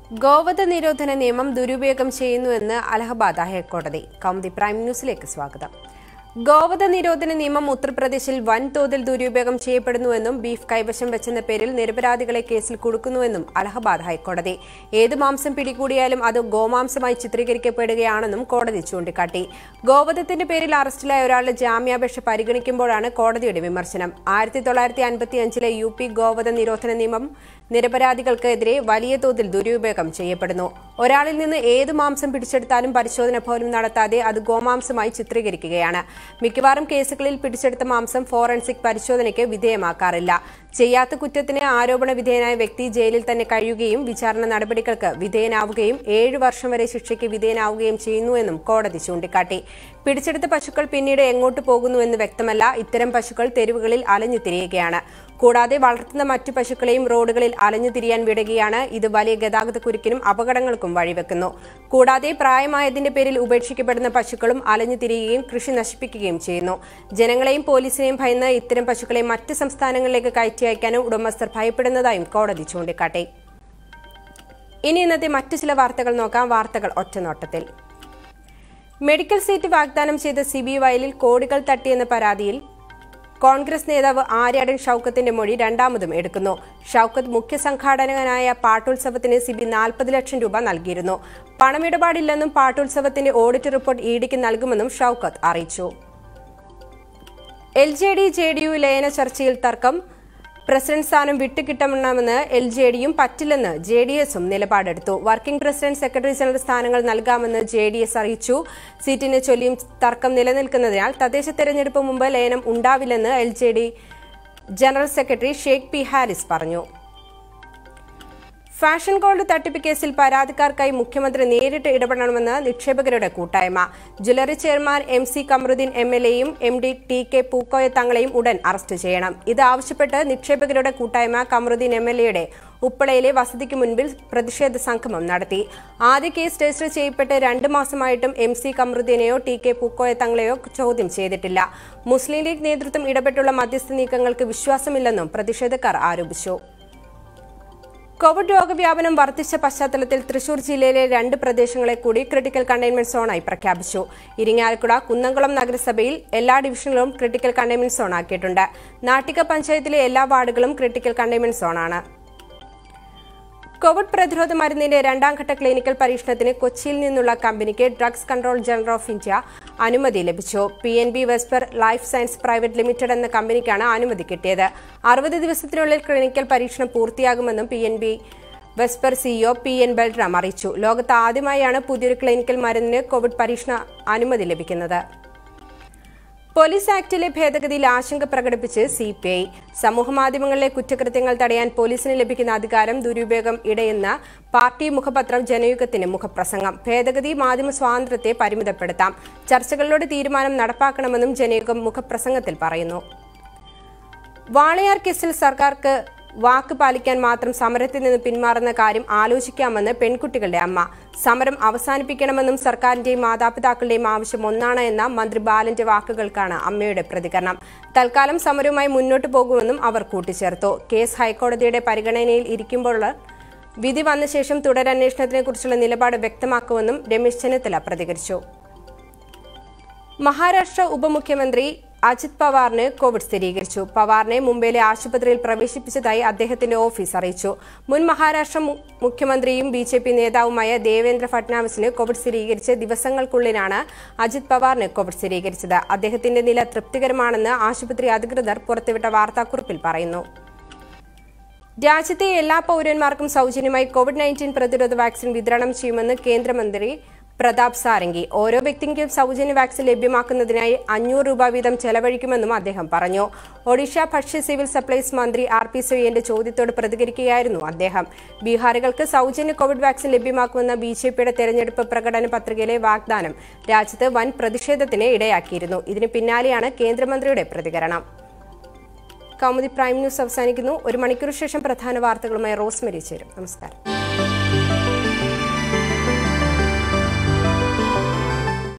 ഗോവധ നിരോധന നിയമം ദുരുപയോഗം ചെയ്യുന്നുവെന്ന് അലഹബാദ് ഹൈക്കോടതി കൗമുദി പ്രൈം ന്യൂസിലേക്ക് സ്വാഗതം ഗോവധ നിരോധന നിയമം ഉത്തർപ്രദേശിൽ വൻതോതിൽ ദുരുപയോഗം ചെയ്യപ്പെടുന്നുവെന്നും ബീഫ് കൈവശം വെച്ചെന്ന പേരിൽ നിരപരാധികളെ കേസിൽ കുടുക്കുന്നുവെന്നും അലഹബാദ് ഹൈക്കോടതി ഏത് മാംസം പിടികൂടിയാലും അത് ഗോമാംസമായി ചിത്രീകരിക്കപ്പെടുകയാണെന്നും കോടതി ചൂണ്ടിക്കാട്ടി ഗോവധത്തിന്റെ പേരിൽ അറസ്റ്റിലായ ഒരാളുടെ ജാമ്യാപേക്ഷ പരിഗണിക്കുമ്പോഴാണ് കോടതിയുടെ വിമർശനം ആയിരത്തി തൊള്ളായിരത്തി അൻപത്തിയഞ്ചിലെ യു പി ഗോവധ നിരോധന നിയമം നിരപരാധികൾക്കെതിരെ വലിയ തോതിൽ ദുരുപയോഗം ചെയ്യപ്പെടുന്നു ഒരാളിൽ നിന്ന് ഏത് മാംസം പിടിച്ചെടുത്താലും പരിശോധന പോലും നടത്താതെ അത് ഗോമാംസമായി ചിത്രീകരിക്കുകയാണ് മിക്കവാറും കേസുകളിൽ പിടിച്ചെടുത്ത മാംസം ഫോറൻസിക് പരിശോധനയ്ക്ക് വിധേയമാക്കാറില്ല ചെയ്യാത്ത കുറ്റത്തിന് ആരോപണ വിധേയനായ വ്യക്തി ജയിലിൽ തന്നെ കഴിയുകയും വിചാരണ നടപടികൾക്ക് വിധേയനാവുകയും ഏഴു വർഷം വരെ ശിക്ഷയ്ക്ക് വിധേയനാവുകയും ചെയ്യുന്നുവെന്നും കോടതി ചൂണ്ടിക്കാട്ടി പിടിച്ചെടുത്ത പശുക്കൾ പിന്നീട് എങ്ങോട്ട് പോകുന്നുവെന്ന് വ്യക്തമല്ല ഇത്തരം പശുക്കൾ തെരുവുകളിൽ അലഞ്ഞു തിരിയുകയാണ് കൂടാതെ വളർത്തുന്ന മറ്റു പശുക്കളെയും റോഡുകളിൽ അലഞ്ഞു തിരിയാൻ വിടുകയാണ് ഇത് വലിയ ഗതാഗത കുരുക്കിനും അപകടങ്ങൾക്കും വഴിവെക്കുന്നു കൂടാതെ പ്രായമായതിന്റെ പേരിൽ ഉപേക്ഷിക്കപ്പെടുന്ന പശുക്കളും അലഞ്ഞു തിരിയുകയും കൃഷി നശിപ്പിക്കുകയും ചെയ്യുന്നു ജനങ്ങളെയും പോലീസിനെയും ഭയന്ന് ഇത്തരം പശുക്കളെ മറ്റ് സംസ്ഥാനങ്ങളിലേക്ക് കയറ്റി അയക്കാനും ഉടമസ്ഥർ ഭയപ്പെടുന്നതായും കോടതി ചൂണ്ടിക്കാട്ടി ഇനി ഇന്നത്തെ മറ്റു ചില വാർത്തകൾ നോക്കാം വാർത്തകൾ ഒറ്റനോട്ടത്തിൽ മെഡിക്കൽ സീറ്റ് വാഗ്ദാനം ചെയ്ത സിബി വയലിൽ കോടികൾ തട്ടിയെന്ന പരാതിയിൽ കോൺഗ്രസ് നേതാവ് ആര്യാടൻ ഷൌക്കത്തിന്റെ മൊഴി രണ്ടാമതും എടുക്കുന്നു ഷൌക്കത്ത് മുഖ്യ സംഘാടകനായ പാട്ടുത്സവത്തിന് സിബി നാൽപ്പത് ലക്ഷം രൂപ നൽകിയിരുന്നു പണമിടപാടില്ലെന്നും പാട്ടുത്സവത്തിന്റെ ഓഡിറ്റ് റിപ്പോർട്ട് ഇഡിക്ക് നൽകുമെന്നും ഷൌക്കത്ത് അറിയിച്ചു L J D J D U ലയന ചർച്ചയിൽ തർക്കം പ്രസിഡന്റ് സ്ഥാനം വിട്ടുകിട്ടണമെന്ന് എൽ ജെ ഡിയും പറ്റില്ലെന്ന് ജെ ഡി എസും നിലപാടെടുത്തു വർക്കിംഗ് പ്രസിഡന്റ് സെക്രട്ടറി ജനറൽ സ്ഥാനങ്ങൾ നൽകാമെന്ന് ജെ ഡി എസ് അറിയിച്ചു സീറ്റിനെ ചൊല്ലിയും തർക്കം നിലനിൽക്കുന്നതിനാൽ തദ്ദേശ തെരഞ്ഞെടുപ്പ് മുമ്പ് ലയനം ഉണ്ടാവില്ലെന്ന് L J D general secretary Sheikh P Haris പറഞ്ഞു ഫാഷൻ ഗോൾഡ് തട്ടിപ്പ് കേസിൽ പരാതിക്കാർക്കായി മുഖ്യമന്ത്രി നേരിട്ട് ഇടപെടണമെന്ന് നിക്ഷേപകരുടെ കൂട്ടായ്മ jewellery chairman M C Kamaruddin M L എയും M D T K Pookoya തങ്ങളെയും ഉടൻ അറസ്റ്റ് ചെയ്യണം ഇത് ആവശ്യപ്പെട്ട് നിക്ഷേപകരുടെ കൂട്ടായ്മ കമറുദ്ദീൻ എം എൽ എയുടെ ഉപ്പളയിലെ വസതിക്ക് മുൻപിൽ പ്രതിഷേധ സംഗമം നടത്തി ആദ്യ കേസ് രജിസ്റ്റർ ചെയ്യപ്പെട്ട് രണ്ട് മാസമായിട്ടും എം സി കമറുദ്ദീനെയോ ടി കെ പൂക്കോയ തങ്ങളെയോ ചോദ്യം ചെയ്തിട്ടില്ല മുസ്ലിം ലീഗ് നേതൃത്വം ഇടപെട്ടുള്ള മധ്യസ്ഥ നീക്കങ്ങൾക്ക് വിശ്വാസമില്ലെന്നും പ്രതിഷേധക്കാർ ആരോപിച്ചു കോവിഡ് രോഗവ്യാപനം വർദ്ധിച്ച പശ്ചാത്തലത്തിൽ തൃശൂർ ജില്ലയിലെ രണ്ട് പ്രദേശങ്ങളെ കൂടി ക്രിട്ടിക്കൽ കണ്ടെയ്ൻമെന്റ് സോണായി പ്രഖ്യാപിച്ചു ഇരിങ്ങാലക്കുട കുന്നംകുളം നഗരസഭയിൽ എല്ലാ ഡിവിഷനുകളും ക്രിട്ടിക്കൽ കണ്ടെയ്ൻമെന്റ് സോണാക്കിയിട്ടുണ്ട് നാട്ടിക പഞ്ചായത്തിലെ എല്ലാ വാർഡുകളും ക്രിട്ടിക്കൽ കണ്ടെയ്ൻമെന്റ് സോണാണ് കോവിഡ് പ്രതിരോധ മരുന്നിന്റെ രണ്ടാംഘട്ട ക്ലിനിക്കൽ പരീക്ഷണത്തിന് കൊച്ചിയിൽ നിന്നുള്ള കമ്പനിക്ക് drugs control general of India അനുമതി ലഭിച്ചു P N B Vesper life science private limited എന്ന കമ്പനിക്കാണ് അനുമതി കിട്ടിയത് അറുപത് ദിവസത്തിനുള്ളിൽ ക്ലിനിക്കൽ പരീക്ഷണം പൂർത്തിയാകുമെന്നും P N B Vesper CEO P N Balram അറിയിച്ചു ലോകത്ത് ആദ്യമായാണ് പുതിയൊരു ക്ലിനിക്കൽ മരുന്നിന് കോവിഡ് പരീക്ഷണ അനുമതി ലഭിക്കുന്നത് പോലീസ് ആക്ടിലെ ഭേദഗതിയിൽ ആശങ്ക പ്രകടിപ്പിച്ച് സി പി ഐ സമൂഹമാധ്യമങ്ങളിലെ കുറ്റകൃത്യങ്ങൾ തടയാൻ പോലീസിന് ലഭിക്കുന്ന അധികാരം ദുരുപയോഗം ഇടയെന്ന പാർട്ടി മുഖപത്രം ജനയുഗത്തിന് മുഖപ്രസംഗം ഭേദഗതി മാധ്യമ സ്വാതന്ത്ര്യത്തെ പരിമിതപ്പെടുത്താം ചർച്ചകളിലൂടെ തീരുമാനം നടപ്പാക്കണമെന്നും ജനയുഗം മുഖപ്രസംഗത്തിൽ പറയുന്നു വാളയാർ കേസിൽ സർക്കാർക്ക് വാക്ക് പാലിക്കാൻ മാത്രം സമരത്തിൽ നിന്ന് പിന്മാറുന്ന കാര്യം ആലോചിക്കാമെന്ന് പെൺകുട്ടികളുടെ അമ്മ സമരം അവസാനിപ്പിക്കണമെന്നും സർക്കാരിന്റെയും മാതാപിതാക്കളുടെയും ആവശ്യം ഒന്നാണ് എന്ന മന്ത്രി ബാലന്റെ വാക്കുകൾക്കാണ് അമ്മയുടെ പ്രതികരണം തൽക്കാലം സമരവുമായി മുന്നോട്ടു പോകുമെന്നും അവർ കൂട്ടിച്ചേർത്തു കേസ് ഹൈക്കോടതിയുടെ പരിഗണനയിൽ ഇരിക്കുമ്പോൾ വിധി വന്ന ശേഷം തുടരന്വേഷണത്തിനെക്കുറിച്ചുള്ള നിലപാട് വ്യക്തമാക്കുമെന്നും രമേശ് ചെന്നിത്തല പ്രതികരിച്ചു മഹാരാഷ്ട്ര ഉപമുഖ്യമന്ത്രി അജിത് പവാറിന് കോവിഡ് സ്ഥിരീകരിച്ചു പവാറിനെ മുംബൈയിലെ ആശുപത്രിയിൽ പ്രവേശിപ്പിച്ചതായി അദ്ദേഹത്തിന്റെ ഓഫീസ് അറിയിച്ചു മുൻ മഹാരാഷ്ട്ര മുഖ്യമന്ത്രിയും ബി ജെ പി നേതാവുമായ ദേവേന്ദ്ര ഫട്നാവിസിന് കോവിഡ് സ്ഥിരീകരിച്ച് ദിവസങ്ങൾക്കുള്ളിലാണ് അജിത് പവാറിന് കോവിഡ് സ്ഥിരീകരിച്ചത് അദ്ദേഹത്തിന്റെ നില തൃപ്തികരമാണെന്ന് ആശുപത്രി അധികൃതർ പുറത്തുവിട്ട വാർത്താക്കുറിപ്പിൽ പറയുന്നു രാജ്യത്തെ എല്ലാ പൌരന്മാർക്കും സൌജന്യമായി കോവിഡ് നയൻറ്റീൻ പ്രതിരോധ വാക്സിൻ വിതരണം ചെയ്യുമെന്ന് കേന്ദ്രമന്ത്രി പ്രതാപ് സാരംഗി ഓരോ വ്യക്തിക്കും സൌജന്യ വാക്സിൻ ലഭ്യമാക്കുന്നതിനായി അഞ്ഞൂറ് രൂപ വീതം ചെലവഴിക്കുമെന്നും അദ്ദേഹം പറഞ്ഞു ഒഡീഷ ഭക്ഷ്യ സിവിൽ സപ്ലൈസ് മന്ത്രി ആർ പി സൊയ്യന്റെ ചോദ്യത്തോട് പ്രതികരിക്കുകയായിരുന്നു അദ്ദേഹം ബീഹാറികൾക്ക് സൌജന്യ കോവിഡ് വാക്സിൻ ലഭ്യമാക്കുമെന്ന ബി ജെ പിയുടെ തെരഞ്ഞെടുപ്പ് പ്രകടന പത്രികയിലെ വാഗ്ദാനം രാജ്യത്ത് വൻ പ്രതിഷേധത്തിന് ഇടയാക്കിയിരുന്നു ഇതിന് പിന്നാലെയാണ് കേന്ദ്രമന്ത്രിയുടെ പ്രതികരണം കൗമുദി പ്രൈം ന്യൂസ് അവസാനിക്കുന്നു ഒരു മണിക്കൂർ ശേഷം പ്രധാന വാർത്തകളുമായി റോസ്മെരി ചേരും നമസ്കാരം